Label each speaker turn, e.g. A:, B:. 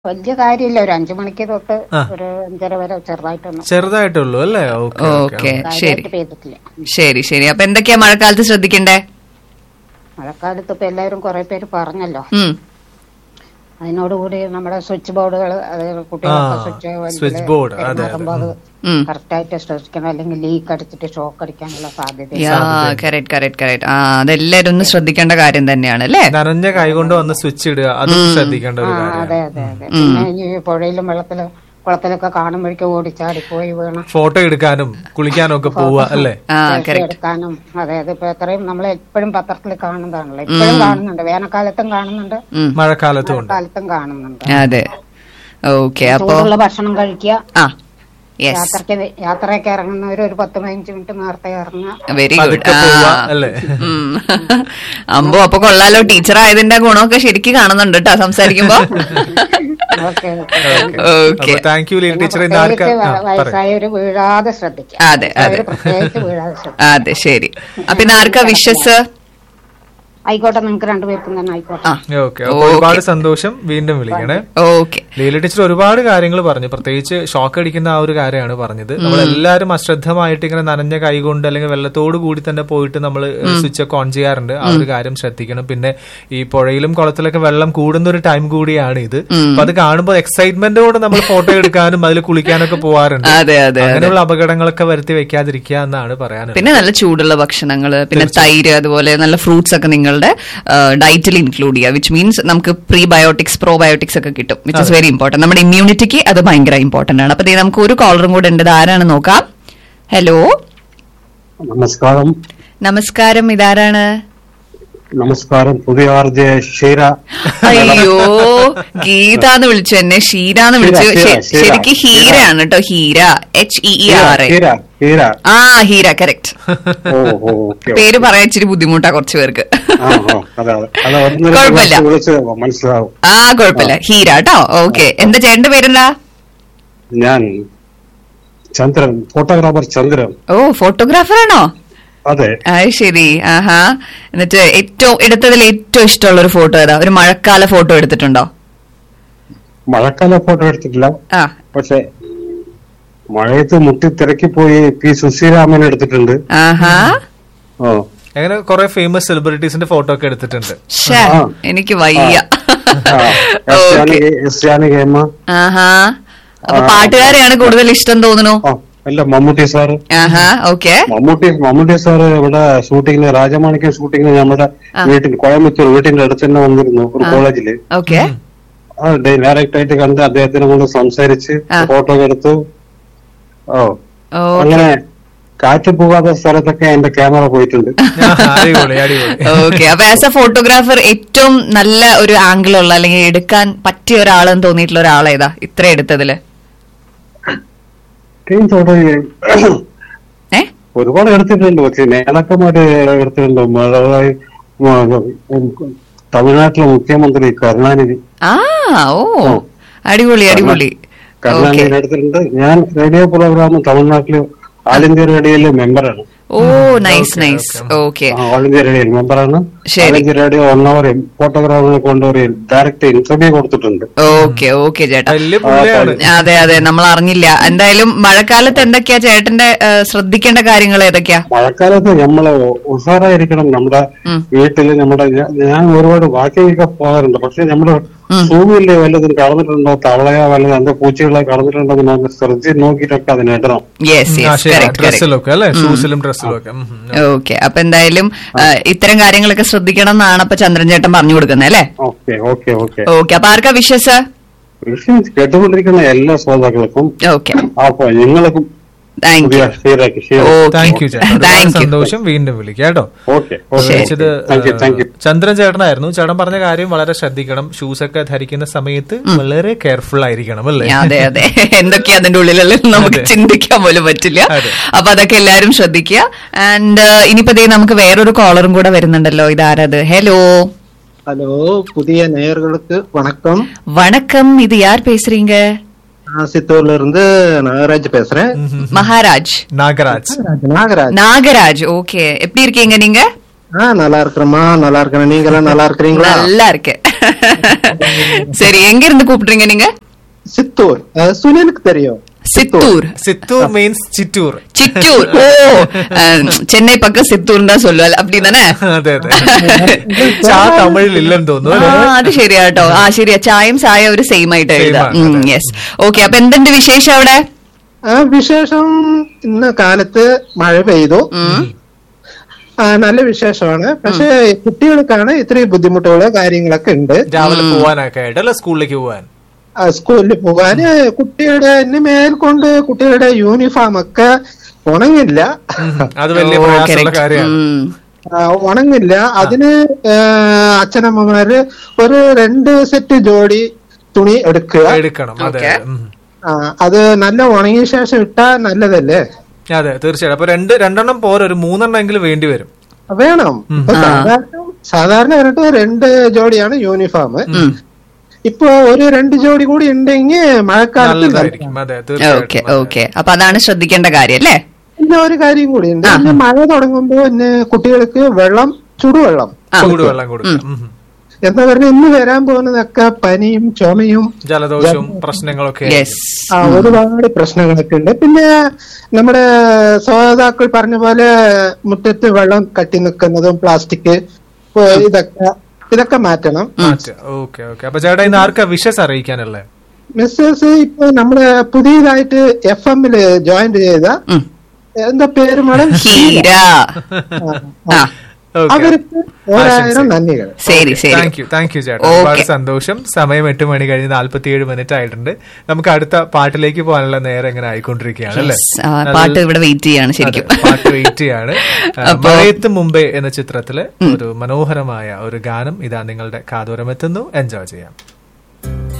A: വലിയ കാര്യമില്ല ഒരു അഞ്ചു മണിക്ക് തൊട്ട്
B: ആ.
A: ഒരു അഞ്ചര വരെ ചെറുതായിട്ടൊന്നും
B: ചെറുതായിട്ടുള്ളൂ അല്ലേ ഓക്കെ
C: ഓക്കെ ശരി
A: കാര്യമായിട്ട് പെയ്തിട്ടില്ല
C: ശരി ശരി അപ്പൊ എന്തൊക്കെയാ മഴക്കാലത്ത് ശ്രദ്ധിക്കണ്ടേ
A: മഴക്കാലത്ത് ഇപ്പൊ എല്ലാവരും കുറെ പേര് പറഞ്ഞല്ലോ
C: ഉം
A: അതിനോടുകൂടി നമ്മുടെ സ്വിച്ച് ബോർഡുകൾ കുട്ടികളൊക്കെ
B: ആ,
A: സ്വിച്ച്
B: switch board, അതെ, അതെ.
A: പെരുമാറുമ്പോൾ അത്
C: ഉം
A: കറക്റ്റായിട്ട് ശ്രദ്ധിക്കണം അല്ലെങ്കിൽ ലീക്ക് അടിച്ചിട്ട് ഷോക്ക് അടിക്കാനുള്ള സാധ്യത
C: യാ കറക്റ്റ് കറക്റ്റ് കറക്റ്റ് ആ അതെല്ലാരും ഒന്ന് ശ്രദ്ധിക്കേണ്ട കാര്യം തന്നെയാണ് അല്ലേ
B: നനഞ്ഞ കൈ കൊണ്ട് വന്ന് സ്വിച്ച് ഇടുക അതും ശ്രദ്ധിക്കേണ്ട ഒരു
A: ആ
B: കാര്യം
A: അതെ അതെ അതെ പിന്നെ ഈ പുഴയിലും വെള്ളത്തിലും കുളത്തിലൊക്കെ കാണുമ്പോഴേക്കും ഓടിച്ചാടി പോയി വീണം
B: ഫോട്ടോ എടുക്കാനും കുളിക്കാനും ഒക്കെ പോവുക അല്ലേ
C: ആ
A: selfie
C: കറക്റ്റ്
A: എടുക്കാനും അതെ അത് ഇപ്പൊ എത്രയും നമ്മൾ എപ്പോഴും പത്രത്തിൽ കാണുന്നതാണല്ലോ ഇപ്പോഴും കാണുന്നുണ്ട് വേനൽക്കാലത്തും കാണുന്നുണ്ട്
B: മഴക്കാലത്തും ഉണ്ട്
A: കാലത്തും കാണുന്നുണ്ട്
C: അതെ ഓക്കെ അപ്പൊ
A: ചൂടുള്ള ഭക്ഷണം കഴിക്കുക
C: ആ യെസ്
A: യാത്രക്ക് യാത്രയൊക്കെ ഇറങ്ങുന്നവർ ഒരു പത്ത് പതിനഞ്ച് മിനിറ്റ് നേരത്തെ ഇറങ്ങുക
C: വെരി ഗുഡ്
B: പതുക്കെ പോവുക അല്ലേ
C: അമ്പോ അപ്പൊ കൊള്ളാലോ ടീച്ചർ ആയതിന്റെ ഗുണമൊക്കെ ശരിക്കും കാണുന്നുണ്ട് കേട്ടോ സംസാരിക്കുമ്പോ
A: okay
C: okay
B: thank you Leela teacher ഇന്ന് ആർക്കാ
A: പ്രത്യേകിച്ച്
B: ആ, പറയ്.
A: വയസ്സായവര് വീഴാതെ ശ്രദ്ധിക്കുക
C: അതെ അതെ
A: അവര് പ്രത്യേകിച്ച് വീഴാതെ ശ്രദ്ധിക്കുക
C: അതെ ശരി അപ്പൊ ഇന്ന് ആർക്കാ വിഷസ്
A: ആയിക്കോട്ടെ നിങ്ങൾക്ക് രണ്ടുപേർക്കും തന്നെ ആയിക്കോട്ടെ
C: ആ
B: ഓക്കെ അപ്പൊ ഒരുപാട് സന്തോഷം വീണ്ടും വിളിക്കണേ
C: ഓക്കെ
B: ലീല ടീച്ചർ ഒരുപാട് കാര്യങ്ങൾ പറഞ്ഞു പ്രത്യേകിച്ച് ഷോക്ക് അടിക്കുന്ന ആ ഒരു കാര്യമാണ് പറഞ്ഞത് നമ്മളെല്ലാരും അശ്രദ്ധമായിട്ട് ഇങ്ങനെ നനഞ്ഞ കൈ കൊണ്ട് അല്ലെങ്കിൽ വെള്ളത്തോട് കൂടി തന്നെ പോയിട്ട് നമ്മൾ സ്വിച്ച് ഒക്കെ ഓൺ ചെയ്യാറുണ്ട് ആ ഒരു കാര്യം ശ്രദ്ധിക്കണം പിന്നെ ഈ പുഴയിലും കുളത്തിലൊക്കെ വെള്ളം കൂടുന്ന ഒരു ടൈം കൂടിയാണ് ഇത് അപ്പൊ അത് കാണുമ്പോൾ എക്സൈറ്റ്മെന്റോടെ നമ്മൾ ഫോട്ടോ എടുക്കാനും അതിൽ കുളിക്കാനൊക്കെ പോവാറുണ്ട്
C: അതെ അതെ
B: അങ്ങനെയുള്ള അപകടങ്ങളൊക്കെ വരുത്തി വെക്കാതിരിക്കുക എന്നാണ് പറയാനുള്ളത്
C: പിന്നെ നല്ല ചൂടുള്ള ഭക്ഷണങ്ങള് പിന്നെ തൈര് അതുപോലെ നല്ല ഫ്രൂട്ട്സ് ഒക്കെ നിങ്ങളുടെ ഡയറ്റിൽ ഇൻക്ലൂഡ് ചെയ്യുക വിച്ച് മീൻസ് നമുക്ക് പ്രീബയോട്ടിക്സ് പ്രോബയോട്ടിക്സ് ഒക്കെ കിട്ടും വിച്ച് ഇസ് വെരി ഇമ്പോർട്ടന്റ് നമ്മുടെ ഇമ്മ്യൂണിറ്റിക്ക് അത് ഭയങ്കര ഇമ്പോർട്ടന്റ് ആണ് അപ്പൊ ദേ നമുക്ക് ഒരു കോളറും കൂടെ ഉണ്ട് ഇത് ആരാണ് നോക്കാം ഹലോ
D: നമസ്കാരം
C: നമസ്കാരം ഇതാരാണ്
D: നമസ്കാരം പുതിയ ആർജെ ഷീര
C: അയ്യോ ഗീതാന്ന് വിളിച്ചു എന്നെ ഷീരാന്ന് വിളിച്ചു
D: ഷീര,
C: ശ-
D: ഷീര,
C: ശരിക്ക് ഹീരയാണ് കേട്ടോ Heera H E E R A
D: Heera Heera
C: ആ ഹീര കറക്റ്റ്
D: ഓ ഓ ഓക്കെ
C: പേര് പറയാൻ ഇച്ചിരി ബുദ്ധിമുട്ടാ കുറച്ചു പേർക്ക്
D: ആ ആ അതെ അതെ അത് ഒന്നര
C: കുഴപ്പമില്ല.
D: പ്രാവശ്യം വിളിച്ച് മനസ്സിലാവും
C: ആ കുഴപ്പമില്ല ഹീര കേട്ടോ ഓക്കെ എന്താ ചേട്ടന്റെ പേരെന്താ
D: ഞാൻ ചന്ദ്രൻ ഫോട്ടോഗ്രാഫർ ചന്ദ്രൻ
C: ഓ ഫോട്ടോഗ്രാഫർ ആണോ
D: അതെ
C: അത് ശരി ആഹാ എന്നിട്ട് ഏറ്റവും എടുത്തതിൽ ഏറ്റവും ഇഷ്ടമുള്ള ഒരു ഫോട്ടോ ഏതാ ഒരു മഴക്കാല ഫോട്ടോ എടുത്തിട്ടുണ്ടോ
D: മഴക്കാല ഫോട്ടോ എടുത്തിട്ടില്ല
C: ആ
D: പക്ഷെ മഴയത്ത് മുട്ടി തിരക്കി പോയി പി സുശീരാമൻ എടുത്തിട്ടുണ്ട്
C: ആഹാ
D: ഓ
B: അങ്ങനെ കുറെ ഫേമസ് സെലിബ്രിറ്റീസിന്റെ ഫോട്ടോ ഒക്കെ എടുത്തിട്ടുണ്ട്
C: ശ്ശേ,
D: ആ.
C: എനിക്ക് വയ്യ
D: ആ, yes
C: okay
D: Janaki S Janaki അമ്മ
C: ആഹാ അപ്പൊ പാട്ടുകാരെയാണ് കൂടുതൽ ഇഷ്ടം തോന്നുന്നു
D: ആ അല്ല മമ്മൂട്ടി സാറ്
C: ആഹാ ഓക്കെ
D: മമ്മൂട്ടി മമ്മൂട്ടി സാറ് ഇവിടെ ഷൂട്ടിങ്ങിന് രാജമാണിക്യം ഷൂട്ടിങ്ങിന് നമ്മുടെ വീട്ടിൽ കോയമ്പത്തൂർ വീട്ടിന്റെ അടുത്ത് തന്നെ വന്നിരുന്നു ഒരു കോളേജില്
C: ഓക്കെ
D: ആ ഡയറക്റ്റ് ആയിട്ട് കണ്ട് അദ്ദേഹത്തിനെ കൊണ്ട് സംസാരിച്ച്
C: ആ.
D: ഫോട്ടോ എടുത്തു ഓ
C: ഓ
D: അങ്ങനെ കാറ്റ് പോകാത്ത സ്ഥലത്തൊക്കെ എന്റെ ക്യാമറ പോയിട്ടുണ്ട്
B: അടിപൊളി അടിപൊളി
C: ഓക്കെ അപ്പൊ ആസ് എ ഫോട്ടോഗ്രാഫർ ഏറ്റവും നല്ല ഒരു ആംഗിൾ ഉള്ള അല്ലെങ്കിൽ എടുക്കാൻ പറ്റിയ ഒരാളെന്ന് തോന്നിയിട്ടുള്ള ഒരാളേതാ ഇത്ര എടുത്തതില്
D: ടീം ഫോട്ടോ
C: ഏ
D: ഒരുപാട് എടുത്തിട്ടുണ്ട് പക്ഷെ നേതാക്കന്മാര് എടുത്തിട്ടുണ്ട് മഴ- തമിഴ്നാട്ടിലെ മുഖ്യമന്ത്രി കരുണാനിധി
C: ആ ഓ അടിപൊളി അടിപൊളി ഓക്കെ
D: കരുണാനിധി എടുത്തിട്ടുണ്ട് ഞാൻ റേഡിയോ പ്രോഗ്രാം തമിഴ്നാട്ടില് ആൽ ഇന്ത്യ റേഡിയോയിലെ മെമ്പറാണ്
C: ഓ നൈസ് നൈസ് ഓക്കെ
D: ആ, ഓൾ ഇന്ത്യ റേഡിയോയിൽ മെമ്പറാണ്
C: ശരി.
D: ഓൾ ഇന്ത്യ റേഡിയോ വൺ അവർ ഫോട്ടോഗ്രാഫിനെ കൊണ്ടുപോയി ഡയറക്റ്റ് ഇന്റർവ്യൂ കൊടുത്തിട്ടുണ്ട്
C: ഓക്കെ ഓക്കെ ചേട്ടാ
B: വലിയ പുള്ളിയാണ്
C: അതെ അതെ നമ്മൾ അറിഞ്ഞില്ല എന്തായാലും മഴക്കാലത്ത് എന്തൊക്കെയാ ചേട്ടന്റെ ഏ, ശ്രദ്ധിക്കേണ്ട കാര്യങ്ങൾ ഏതൊക്കെയാ
D: മഴക്കാലത്ത് നമ്മള് ഉഷാറായിരിക്കണം നമ്മുടെ വീട്ടില് നമ്മുടെ ഞാ- ഞാൻ ഒരുപാട് വാക്കിംഗ് ഒക്കെ പോകാറുണ്ട് പക്ഷെ നമ്മുടെ ഭൂമിയിലെ വല്ലതും കടന്നിട്ടുണ്ടോ തവളയോ വല്ലതും എന്തോ പൂച്ചകളോ കടന്നിട്ടുണ്ടോ എന്ന് നമുക്ക് ശ്രദ്ധിച്ച് നോക്കിയിട്ടൊക്കെ അതിനിടണം
C: യെസ്
B: ആ,
C: യെസ്
B: ശരി
C: കറക്റ്റ് കറക്റ്റ്
B: ഡ്രസ്സിലൊക്കെ അല്ലെ ഷൂസിലും ഡ്രസ്സിലും ഒക്കെ ഉം, ഉം.
C: ഓക്കെ അപ്പൊ എന്തായാലും ഏ, ഇത്തരം കാര്യങ്ങളൊക്കെ ശ്രദ്ധിക്കണം എന്നാണ് അപ്പൊ ചന്ദ്രൻ ചേട്ടൻ പറഞ്ഞു കൊടുക്കുന്നത് അല്ലേ
D: ഓക്കെ ഓക്കെ ഓക്കെ
C: ഓക്കെ അപ്പൊ ആർക്കാ വിഷസ്
D: വിഷയം കേട്ടുകൊണ്ടിരിക്കുന്ന എല്ലാ ശ്രോതാക്കൾക്കും
C: ഓക്കെ
D: അപ്പൊ നിങ്ങൾക്കും
C: താങ്ക്
D: പുതിയ
C: യു
D: ഷീറയ്ക്ക് ഷീറ
B: താങ്ക് യു ചേട്ടാ ഒരുപാട്
C: താങ്ക് യു
B: സന്തോഷം വീണ്ടും വിളിക്കാം കേട്ടോ
D: ഓക്കെ
B: വിളിച്ചത്
D: thank you thank you
B: Chandran ചേട്ടനായിരുന്നു ചേട്ടൻ പറഞ്ഞ കാര്യം വളരെ ശ്രദ്ധിക്കണം ഷൂസ് ഒക്കെ ധരിക്കുന്ന സമയത്ത് വളരെ കെയർഫുൾ ആയിരിക്കണം അല്ലേ
C: അതെ അതെ എന്തൊക്കെയാ അതിന്റെ ഉള്ളിലുള്ള നമുക്ക് ചിന്തിക്കാൻ പോലും പറ്റില്ല
B: അതെ.
C: അപ്പൊ അതൊക്കെ എല്ലാരും ശ്രദ്ധിക്കുക ആൻഡ് ഇനിയിപ്പോ ദേ നമുക്ക് വേറൊരു കോളറും കൂടെ വരുന്നുണ്ടല്ലോ ഇതാരത് ഹലോ
E: ஹலோ புதிய நேயர்களுக்கு வணக்கம்
C: வணக்கம் இது யார் பேசுறீங்க
E: நான் சித்தூர்ல இருந்து நாகராஜ் பேசுறேன்
C: மகாராஜ்
B: നാഗരാജ്
E: நாகராஜ்
C: நாகராஜ் ஓகே எப்படி இருக்கீங்க நீங்க
E: ஆ நல்லா இருக்கிறேம்மா நல்லா இருக்கிறேன் நீங்க எல்லாம் நல்லா இருக்கிறீங்களா
C: நல்லா இருக்கு சரி எங்க இருந்து கூப்பிடுறீங்க நீங்க
E: சித்தூர் அஹ், சுனிலுக்கு தெரியும்
C: சித்தூர்
B: சித்தூர் மீன்ஸ் ചിറ്റൂർ
C: சித்தூர் ஓ அஹ், சென்னை பக்கம் சித்தூர் தான் சொல்லுவாள் அப்படிதானே
B: അതെ അതെ ചാ തമിഴിൽ ഇല്ലെന്ന്
C: ആ,
B: തോന്നുന്നു അല്ലേ?
C: അത് ശരിയാ കേട്ടോ ആ ശരിയാ ചായയും ചായ ഒരു സെയിം ആയിട്ട്
B: Same
C: എഴുതാം
B: ആണ്, അതെ.
C: യെസ് ഓക്കെ അപ്പൊ എന്തുണ്ട് വിശേഷം അവിടെ
E: ആ, വിശേഷം ഇന്ന് കാലത്ത് മഴ പെയ്തു ആ, നല്ല വിശേഷമാണ് പക്ഷെ കുട്ടികൾക്കാണ് ഇത്രയും ബുദ്ധിമുട്ടുകള് കാര്യങ്ങളൊക്കെ ഉണ്ട്
B: രാവിലെ പോവാനൊക്കെ ആയിട്ട് അല്ല സ്കൂളിലേക്ക് പോവാൻ
E: ആ, സ്കൂളിൽ പോകാന് കുട്ടിയുടെ ഇനി മേൽക്കൊണ്ട് കുട്ടികളുടെ യൂണിഫോം ഒക്കെ ഉണങ്ങില്ല
B: അത് വലിയ
C: ഓ,
B: പ്രയാസമുള്ള
C: correct.
B: കാര്യമാണ്
C: ഉം.
E: ആ, ഉണങ്ങില്ല അതിന് ആ, അച്ഛനമ്മമാര് ഒരു രണ്ട് സെറ്റ് ജോഡി തുണി എടുക്കുക
B: എടുക്കണം അതെ
C: Okay.
B: ഉം.
E: ആ, അത് നല്ല ഉണങ്ങിയ ശേഷം ഇട്ടാ നല്ലതല്ലേ
B: അതെ തീർച്ചയായിട്ടും അപ്പൊ രണ്ട് രണ്ടെണ്ണം പോരാ ഒരു മൂന്നെണ്ണം എങ്കിലും വേണ്ടി വരും
E: വേണം ഇപ്പൊ സാധാരണ സാധാരണ പറഞ്ഞിട്ട് രണ്ട് ജോഡിയാണ് യൂണിഫോം ഇപ്പൊ ഒരു രണ്ട് ജോഡി കൂടി ഉണ്ടെങ്കിൽ മഴക്കാലത്ത്
B: നല്ലതായിരിക്കും അതെ
C: ഓക്കെ
B: തീർച്ചയായിട്ടും
C: ഓക്കെ അപ്പൊ അതാണ് ശ്രദ്ധിക്കേണ്ട കാര്യം അല്ലേ
E: പിന്നെ ഒരു കാര്യം കൂടി ഉണ്ട് പിന്നെ മഴ തുടങ്ങുമ്പോ പിന്നെ കുട്ടികൾക്ക് വെള്ളം ചുടുവെള്ളം
B: ചൂടുവെള്ളം കൊടുക്കാം ഉം.
E: എന്താ പറഞ്ഞ ഇന്ന് വരാൻ പോകുന്നതൊക്കെ പനിയും ചുമയും
B: ജലദോഷവും പ്രശ്നങ്ങളൊക്കെ
C: യെസ്
E: ആ, ഒരുപാട് പ്രശ്നങ്ങളൊക്കെ ഉണ്ട് പിന്നെ നമ്മുടെ ശ്രോതാക്കൾ പറഞ്ഞ പോലെ മുറ്റത്ത് വെള്ളം കട്ടി നിൽക്കുന്നതും പ്ലാസ്റ്റിക് ഇപ്പൊ ഇതൊക്കെ ഇതൊക്കെ മാറ്റണം
B: ഓക്കെ ഓക്കെ അപ്പൊ ചേട്ടാ ഇന്ന് ആർക്കാ വിഷസ് അറിയിക്കാനല്ലേ
E: മിസ്സസ് ഇപ്പൊ നമ്മള് പുതിയതായിട്ട് എഫ് എമ്മില് ജോയിൻ ചെയ്ത
C: ഉം.
E: എന്താ പേര് മേഡം
C: ഹീര ആ
B: ഓക്കെ
E: അവർക്ക് ഒരായിരം നന്ദികൾ
C: ശരി ശരി
B: താങ്ക് യു താങ്ക് യു ചേട്ടാ
C: Okay.
B: ഒരുപാട് സന്തോഷം സമയം എട്ട് മണി കഴിഞ്ഞ് നാല്പത്തിയേഴ് മിനിറ്റ് ആയിട്ടുണ്ട് നമുക്ക് അടുത്ത പാട്ടിലേക്ക് പോകാനുള്ള നേരം എങ്ങനെ ആയിക്കൊണ്ടിരിക്കുകയാണ് അല്ലേ
C: Yes. ആ, പാട്ട് ഇവിടെ വെയിറ്റ് ചെയ്യാണ് ശരിക്കും
B: അതെ, പാട്ട് വെയിറ്റ് ചെയ്യാണ് ആ,
C: അപ്പൊ-
B: മഴയത്ത് മുമ്പേ എന്ന ചിത്രത്തില് ഒരു മനോഹരമായ ഒരു ഗാനം ഇതാ നിങ്ങളുടെ കാതോരം എത്തുന്നു എൻജോയ് ചെയ്യാം